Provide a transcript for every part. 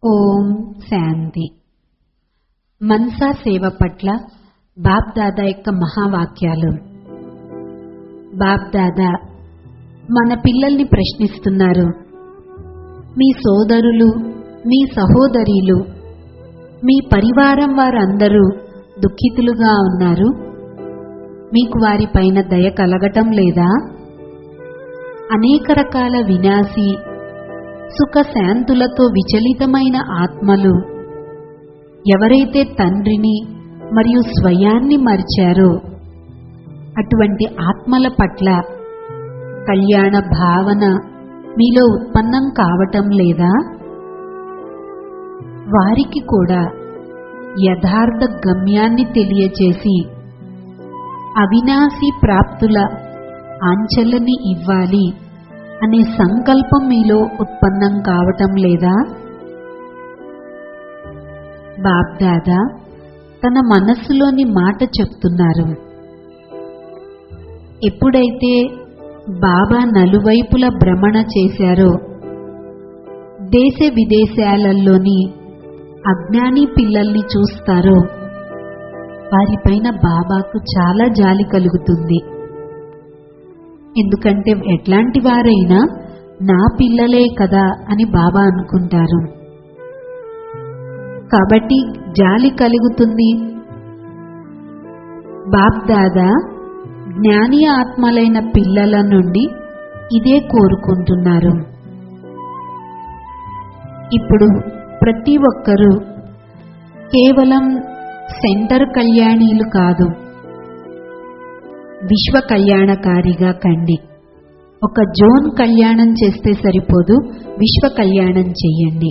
ఓం శాంతి మన్సా సేవ పట్ల బాప్దాదా యొక్క మహావాక్యాలు బాప్దాదా మన పిల్లల్ని ప్రశ్నిస్తున్నారు మీ సోదరులు మీ సహోదరీలు మీ పరివారం వారందరూ దుఃఖితులుగా ఉన్నారు మీకు వారిపైన దయ కలగటం లేదా అనేక రకాల వినాశి సుఖ శాంతులతో విచలితమైన ఆత్మలు ఎవరైతే తండ్రిని మరియు స్వయాన్ని మరిచారో అటువంటి ఆత్మల పట్ల కళ్యాణ భావన మీలో ఉత్పన్నం కావటం లేదా వారికి కూడా యథార్థ గమ్యాన్ని తెలియచేసి అవినాశి ప్రాప్తుల ఆంచలని ఇవ్వాలి అనే సంకల్పం మీలో ఉత్పన్నం కావటం లేదా బాబ్దాదా తన మనస్సులోని మాట చెప్తున్నారు ఎప్పుడైతే బాబా నలువైపుల భ్రమణ చేశారో దేశ విదేశాలలోని అజ్ఞాని పిల్లల్ని చూస్తారో వారిపైన బాబాకు చాలా జాలి కలుగుతుంది ఎందుకంటే ఎట్లాంటి వారైనా నా పిల్లలే కదా అని బాబా అనుకుంటారు కాబట్టి జాలి కలుగుతుంది బాబ్దాదా జ్ఞాని ఆత్మలైన పిల్లల నుండి ఇదే కోరుకుంటున్నారు ఇప్పుడు ప్రతి ఒక్కరూ కేవలం సెంటర్ కళ్యాణీలు కాదు విశ్వ కళ్యాణకారిగా కండి ఒక జోన్ కళ్యాణం చేస్తే సరిపోదు విశ్వ కళ్యాణం చెయ్యండి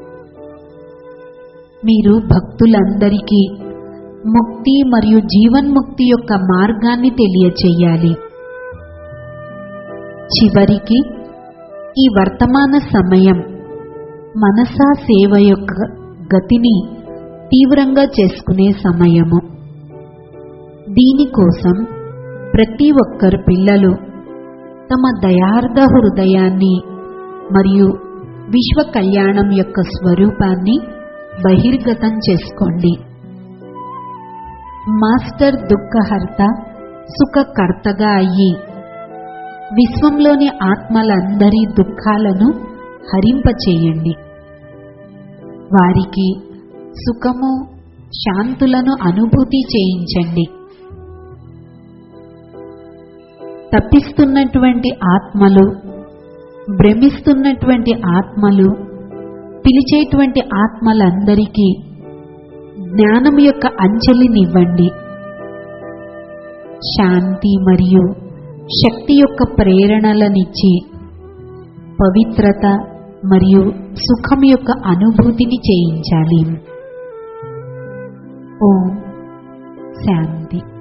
మీరు భక్తులందరికీ ముక్తి మరియు జీవన్ముక్తి యొక్క మార్గాన్ని తెలియచేయాలి చివరికి ఈ వర్తమాన సమయం మనసా సేవ యొక్క గతిని తీవ్రంగా చేసుకునే సమయము దీనికోసం ప్రతి ఒక్కరు పిల్లలు తమ దయార్థ హృదయాన్ని మరియు విశ్వ కళ్యాణం యొక్క స్వరూపాన్ని బహిర్గతం చేసుకోండి మాస్టర్ దుఃఖహర్త సుఖకర్తగా అయ్యి విశ్వంలోని ఆత్మలందరి దుఃఖాలను హరింపచేయండి వారికి సుఖము శాంతులను అనుభూతి చేయించండి తప్పిస్తున్నటువంటి ఆత్మలు భ్రమిస్తున్నటువంటి ఆత్మలు పిలిచేటువంటి ఆత్మలందరికీ జ్ఞానం యొక్క అంచెలినివ్వండి శాంతి మరియు శక్తి యొక్క ప్రేరణలనిచ్చి పవిత్రత మరియు సుఖం యొక్క అనుభూతిని చేయించాలి ఓం శాంతి